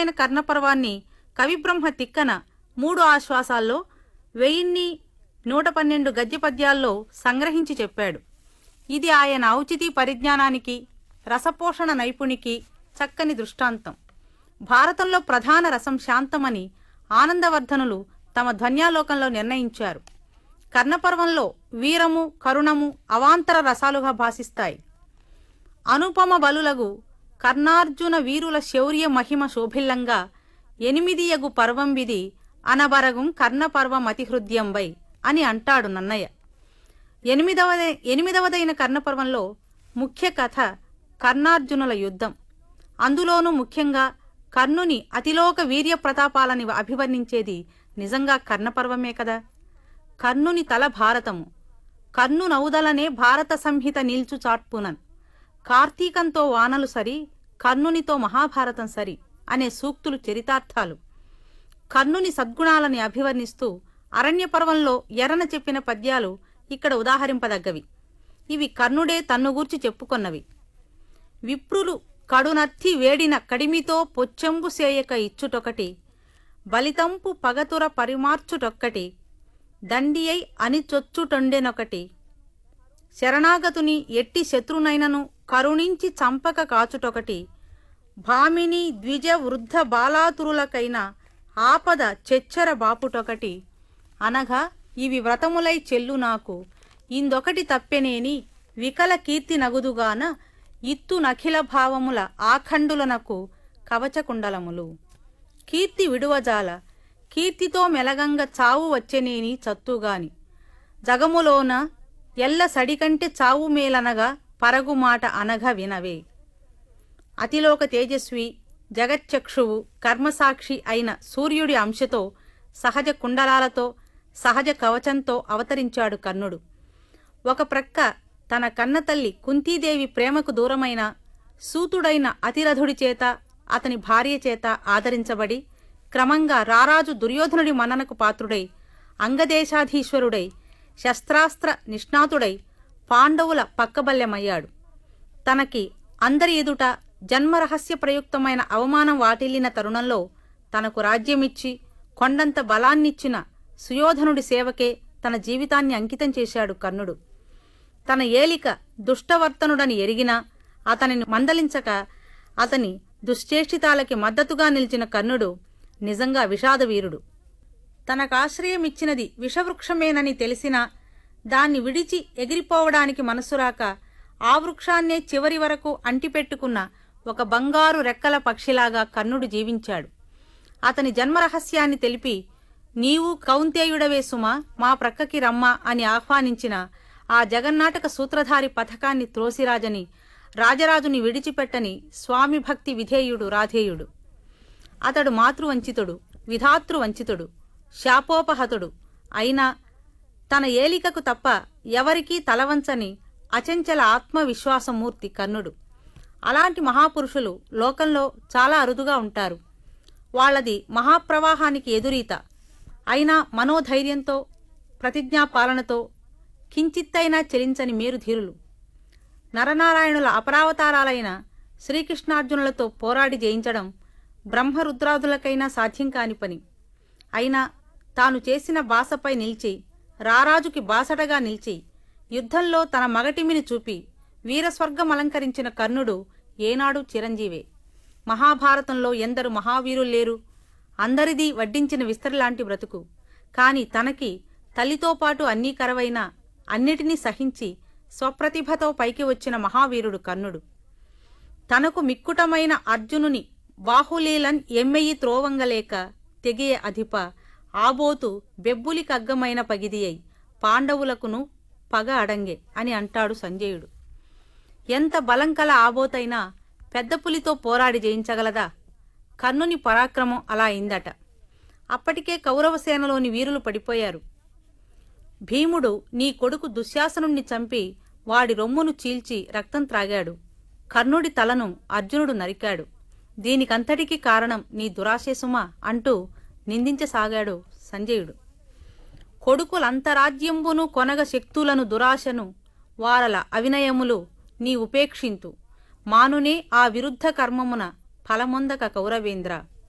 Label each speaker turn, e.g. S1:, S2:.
S1: విశిష్టమైన కర్ణపర్వాన్ని కవిబ్రహ్మ తిక్కన మూడు ఆశ్వాసాల్లో వెయ్యిన్ని నూట పన్నెండు గద్య పద్యాల్లో సంగ్రహించి చెప్పాడు ఇది ఆయన ఔచితి పరిజ్ఞానానికి రసపోషణ నైపుణికి చక్కని దృష్టాంతం భారతంలో ప్రధాన రసం శాంతమని ఆనందవర్ధనులు తమ ధ్వన్యాలోకంలో నిర్ణయించారు కర్ణపర్వంలో వీరము కరుణము అవాంతర రసాలుగా భాసిస్తాయి అనుపమ బలులగు కర్ణార్జున వీరుల శౌర్య మహిమ శోభిల్లంగా ఎనిమిదియగు పర్వంబిది అనబరగుం కర్ణపర్వమతిహృద్యంబై అని అంటాడు నన్నయ్య ఎనిమిదవ ఎనిమిదవదైన కర్ణపర్వంలో ముఖ్య కథ కర్ణార్జునుల యుద్ధం అందులోనూ ముఖ్యంగా కర్ణుని అతిలోక వీర్య ప్రతాపాలని అభివర్ణించేది నిజంగా కర్ణపర్వమే కదా కర్ణుని తల భారతము కర్ణు నౌదలనే భారత సంహిత నిల్చు చాట్పునన్ కార్తీకంతో వానలు సరి కర్ణునితో మహాభారతం సరి అనే సూక్తులు చరితార్థాలు కర్ణుని సద్గుణాలని అభివర్ణిస్తూ అరణ్య పర్వంలో ఎర్రన చెప్పిన పద్యాలు ఇక్కడ ఉదాహరింపదగ్గవి ఇవి కర్ణుడే తన్నుగూర్చి చెప్పుకొన్నవి విప్రులు కడునర్తి వేడిన కడిమితో పొచ్చెంబు సేయక ఇచ్చుటొకటి బలితంపు పగతుర పరిమార్చుటొక్కటి దండియై అనిచొచ్చుటొండెనొకటి శరణాగతుని ఎట్టి శత్రునైనను కరుణించి చంపక కాచుటొకటి భామిని ద్విజ వృద్ధ బాలాతురులకైన ఆపద చెచ్చర బాపుటొకటి అనగా ఇవి వ్రతములై చెల్లు నాకు ఇందొకటి తప్పెనేని వికల కీర్తి నగుదుగాన ఇత్తు నఖిల భావముల ఆఖండులనకు కవచకుండలములు కీర్తి విడువజాల కీర్తితో మెలగంగ చావు వచ్చెనేని చత్తుగాని జగములోన ఎల్ల సడికంటే చావు మేలనగా పరగుమాట అనగ వినవే అతిలోక తేజస్వి జగచ్చక్షువు కర్మసాక్షి అయిన సూర్యుడి అంశతో సహజ కుండలాలతో సహజ కవచంతో అవతరించాడు కర్ణుడు ఒక ప్రక్క తన కన్నతల్లి కుంతీదేవి ప్రేమకు దూరమైన సూతుడైన అతిరథుడి చేత అతని భార్య చేత ఆదరించబడి క్రమంగా రారాజు దుర్యోధనుడి మన్ననకు పాత్రుడై అంగదేశాధీశ్వరుడై శస్త్రాస్త్ర నిష్ణాతుడై పాండవుల పక్కబల్యమయ్యాడు తనకి అందరి ఎదుట జన్మరహస్య ప్రయుక్తమైన అవమానం వాటిల్లిన తరుణంలో తనకు రాజ్యమిచ్చి కొండంత బలాన్నిచ్చిన సుయోధనుడి సేవకే తన జీవితాన్ని అంకితం చేశాడు కర్ణుడు తన ఏలిక దుష్టవర్తనుడని ఎరిగినా అతనిని మందలించక అతని దుశ్చేష్టితాలకి మద్దతుగా నిలిచిన కర్ణుడు నిజంగా విషాదవీరుడు తనకాశ్రయమిచ్చినది విషవృక్షమేనని తెలిసినా దాన్ని విడిచి ఎగిరిపోవడానికి మనసురాక ఆ వృక్షాన్నే చివరి వరకు అంటిపెట్టుకున్న ఒక బంగారు రెక్కల పక్షిలాగా కర్ణుడు జీవించాడు అతని జన్మరహస్యాన్ని తెలిపి నీవు కౌంతేయుడవే సుమా మా ప్రక్కకి రమ్మా అని ఆహ్వానించిన ఆ జగన్నాటక సూత్రధారి పథకాన్ని త్రోసిరాజని రాజరాజుని విడిచిపెట్టని స్వామి భక్తి విధేయుడు రాధేయుడు అతడు మాతృవంచితుడు విధాతృవంచితుడు శాపోపహతుడు అయినా తన ఏలికకు తప్ప ఎవరికీ తలవంచని అచంచల ఆత్మవిశ్వాసమూర్తి కర్ణుడు అలాంటి మహాపురుషులు లోకంలో చాలా అరుదుగా ఉంటారు వాళ్ళది మహాప్రవాహానికి ఎదురీత అయినా మనోధైర్యంతో ప్రతిజ్ఞాపాలనతో కించిత్తైనా చెలించని మేరుధీరులు నరనారాయణుల అపరావతారాలైన శ్రీకృష్ణార్జునులతో పోరాడి జయించడం బ్రహ్మరుద్రాదులకైనా సాధ్యం కాని పని అయినా తాను చేసిన బాసపై నిలిచి రారాజుకి బాసటగా నిలిచి యుద్ధంలో తన మగటిమిని చూపి వీరస్వర్గం అలంకరించిన కర్ణుడు ఏనాడు చిరంజీవే మహాభారతంలో ఎందరు మహావీరులు లేరు అందరిది వడ్డించిన విస్తరిలాంటి బ్రతుకు కాని తనకి తల్లితో పాటు అన్నీ కరవైన అన్నిటినీ సహించి స్వప్రతిభతో పైకి వచ్చిన మహావీరుడు కర్ణుడు తనకు మిక్కుటమైన అర్జునుని బాహులీలన్ ఎమ్మెయి త్రోవంగలేక తెగియ అధిప ఆబోతు బెబ్బులి కగ్గమైన పగిదియై పాండవులకును పగ అడంగే అని అంటాడు సంజయుడు ఎంత బలం కల ఆబోతైనా పెద్ద పులితో పోరాడి జయించగలదా కర్ణుని పరాక్రమం అలా అయిందట అప్పటికే కౌరవసేనలోని వీరులు పడిపోయారు భీముడు నీ కొడుకు దుశ్శాసనుణ్ణి చంపి వాడి రొమ్మును చీల్చి రక్తం త్రాగాడు కర్ణుడి తలను అర్జునుడు నరికాడు దీనికంతటికీ కారణం నీ దురాశేసుమా అంటూ నిందించసాగాడు సంజయుడు కొడుకులంతరాజ్యంబును కొనగ శక్తులను దురాశను వారల అవినయములు నీ ఉపేక్షింతు మానునే ఆ విరుద్ధ కర్మమున ఫలమొందక కౌరవేంద్ర